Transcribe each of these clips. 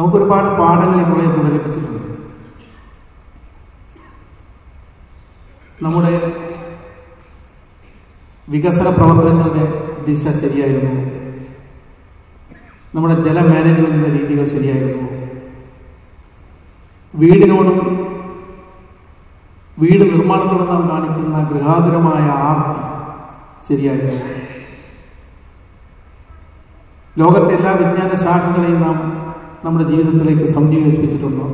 നമുക്കൊരുപാട് പാഠങ്ങൾ ഈ പ്രളയത്തിൽ ലഭിച്ചിട്ടുണ്ട് നമ്മുടെ വികസന പ്രവർത്തനങ്ങളുടെ ദിശ ശരിയായിരുന്നു നമ്മുടെ ജല മാനേജ്മെന്റിന്റെ രീതികൾ ശരിയായിരുന്നു വീടിനോടും വീട് നിർമ്മാണത്തോടും നാം കാണിക്കുന്ന ഗൃഹാതുരമായ ആർത്തി ശരിയായിരുന്നു ലോകത്തെ എല്ലാ വിജ്ഞാന ശാഖകളെയും നാം നമ്മുടെ ജീവിതത്തിലേക്ക് സംയോജിപ്പിച്ചിട്ടുണ്ടോ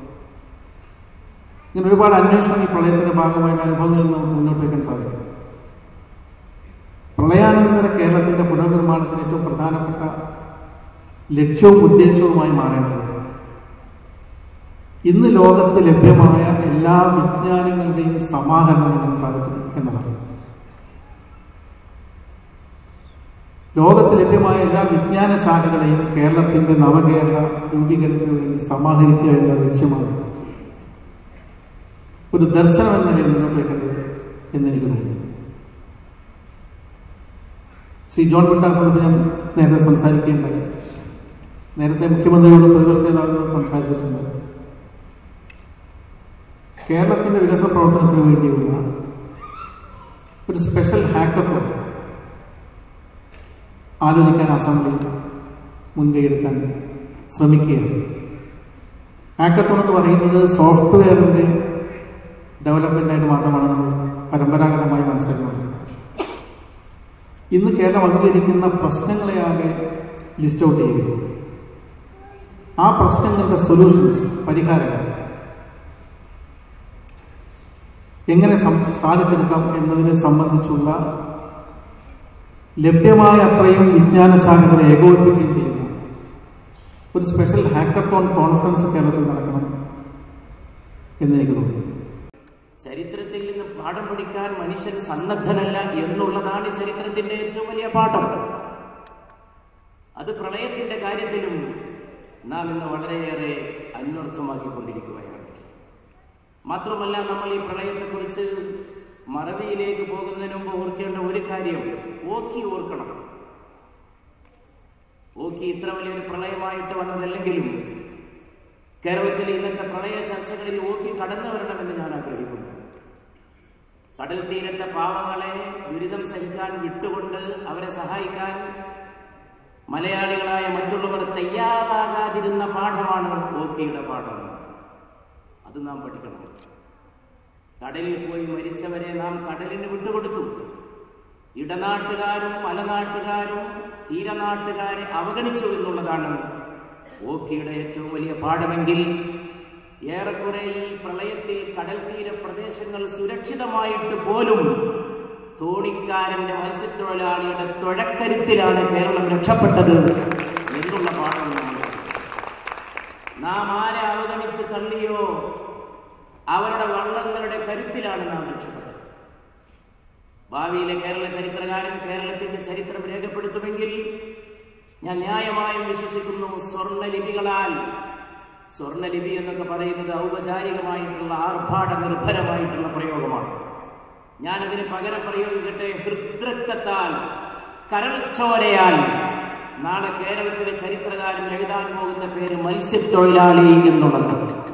ഇങ്ങനെ ഒരുപാട് അന്വേഷണം ഈ പ്രളയത്തിന്റെ ഭാഗമായിട്ട് അനുഭവങ്ങളിൽ നമുക്ക് മുന്നോട്ട് വയ്ക്കാൻ സാധിക്കും പ്രളയാനന്തര കേരളത്തിന്റെ പുനർനിർമ്മാണത്തിന് ഏറ്റവും പ്രധാനപ്പെട്ട ലക്ഷ്യവും ഉദ്ദേശവുമായി മാറേണ്ടത് ഇന്ന് ലോകത്ത് ലഭ്യമായ എല്ലാ വിജ്ഞാനങ്ങളുടെയും സമാഹരണം നമുക്ക് സാധിക്കും എന്നതാണ് ലോകത്ത് ലഭ്യമായ എല്ലാ വിജ്ഞാന ശാഖകളെയും കേരളത്തിന്റെ നവകേരള രൂപീകരണത്തിന് വേണ്ടി സമാഹരിക്കുക എന്ന ലക്ഷ്യമാണ് ഒരു ദർശനം എന്ന നിലയിൽ മുന്നോട്ട് വെക്കേണ്ടത് എന്നെനിക്ക് തോന്നുന്നു ശ്രീ ജോൺ വിട്ടാസോട് ഞാൻ നേരത്തെ സംസാരിക്കുകയുണ്ടായി നേരത്തെ മുഖ്യമന്ത്രിയോടും പ്രതിപക്ഷ നേതാവിനോടും സംസാരിച്ചിട്ടുണ്ട് കേരളത്തിന്റെ വികസന പ്രവർത്തനത്തിന് വേണ്ടിയുള്ള ഒരു സ്പെഷ്യൽ ഹാക്കത്തോൺ ആലോചിക്കാൻ അസംബ്ലി മുൻകൈയെടുക്കാൻ ശ്രമിക്കുകയാണ് ഹാക്കത്തോൺ എന്ന് പറയുന്നത് സോഫ്റ്റ്വെയറിന്റെ ഡെവലപ്മെന്റായിട്ട് മാത്രമാണ് നമ്മൾ പരമ്പരാഗതമായി മനസ്സിലാക്കുന്നത് ഇന്ന് കേരളം അംഗീകരിക്കുന്ന പ്രശ്നങ്ങളെ ആകെ ലിസ്റ്റ് ഔട്ട് ചെയ്യുക ആ പ്രശ്നങ്ങളുടെ സൊല്യൂഷൻസ് പരിഹാരങ്ങൾ എങ്ങനെ സാധിച്ചെടുക്കാം എന്നതിനെ സംബന്ധിച്ചുള്ള ലഭ്യമായ അത്രയും വിജ്ഞാന ശാഖകളെ ഏകോപിപ്പിക്കുകയും ചെയ്യുന്നു ഒരു സ്പെഷ്യൽ ഹാക്കത്തോൺ കോൺഫറൻസ് കേരളത്തിൽ നടക്കണം എന്നെനിക്ക് തോന്നുന്നു ചരിത്രത്തിൽ നിന്ന് പാഠം പഠിക്കാൻ മനുഷ്യൻ സന്നദ്ധനല്ല എന്നുള്ളതാണ് ചരിത്രത്തിന്റെ ഏറ്റവും വലിയ പാഠം അത് പ്രളയത്തിന്റെ കാര്യത്തിലും നാം ഇന്ന് വളരെയേറെ അന്വർത്ഥമാക്കിക്കൊണ്ടിരിക്കുകയാണ് മാത്രമല്ല നമ്മൾ ഈ പ്രളയത്തെക്കുറിച്ച് മറവിയിലേക്ക് പോകുന്നതിന് മുമ്പ് ഓർക്കേണ്ട ഒരു കാര്യം ഓക്കി ഓർക്കണം ഓക്കി ഇത്ര വലിയൊരു പ്രളയമായിട്ട് വന്നതല്ലെങ്കിലും കേരളത്തിലെ ഇന്നത്തെ പ്രളയ ചർച്ചകളിൽ ഓക്കി കടന്നു വരണമെന്ന് ഞാൻ ആഗ്രഹിക്കുന്നു കടൽ തീരത്തെ പാവങ്ങളെ ദുരിതം സഹിക്കാൻ വിട്ടുകൊണ്ട് അവരെ സഹായിക്കാൻ മലയാളികളായ മറ്റുള്ളവർ തയ്യാറാകാതിരുന്ന പാഠമാണ് ഓക്കിയുടെ പാഠം അത് നാം പഠിക്കണം കടലിൽ പോയി മരിച്ചവരെ നാം കടലിന് വിട്ടുകൊടുത്തു ഇടനാട്ടുകാരും മലനാട്ടുകാരും തീരനാട്ടുകാരെ അവഗണിച്ചു എന്നുള്ളതാണ് ഓക്കിയുടെ ഏറ്റവും വലിയ പാഠമെങ്കിൽ ഏറെക്കുറെ ഈ പ്രളയത്തിൽ കടൽ തീര പ്രദേശങ്ങൾ സുരക്ഷിതമായിട്ട് പോലും തോണിക്കാരന്റെ മത്സ്യത്തൊഴിലാളിയുടെ തുഴക്കരുത്തിലാണ് കേരളം രക്ഷപ്പെട്ടത് എന്നുള്ള പാഠം നാം ആരെ അവഗണിച്ച് തള്ളിയോ അവരുടെ വള്ളങ്ങളുടെ കരുത്തിലാണ് നാം രക്ഷപ്പെട്ടത് ഭാവിയിലെ കേരള ചരിത്രകാരൻ കേരളത്തിന്റെ ചരിത്രം രേഖപ്പെടുത്തുമെങ്കിൽ ഞാൻ ന്യായമായും വിശ്വസിക്കുന്നു സ്വർണ്ണലിപികളാൽ സ്വർണ്ണലിപി എന്നൊക്കെ പറയുന്നത് ഔപചാരികമായിട്ടുള്ള ആർഭാട നിർഭരമായിട്ടുള്ള പ്രയോഗമാണ് ഞാനതിന് പകരം പ്രയോഗിക്കട്ടെ ഹൃദ്രക്തത്താൽ കരൾച്ചോരയാൽ നാളെ കേരളത്തിലെ ചരിത്രകാരൻ എഴുതാൻ പോകുന്ന പേര് മത്സ്യത്തൊഴിലാളി എന്നുള്ളതാണ്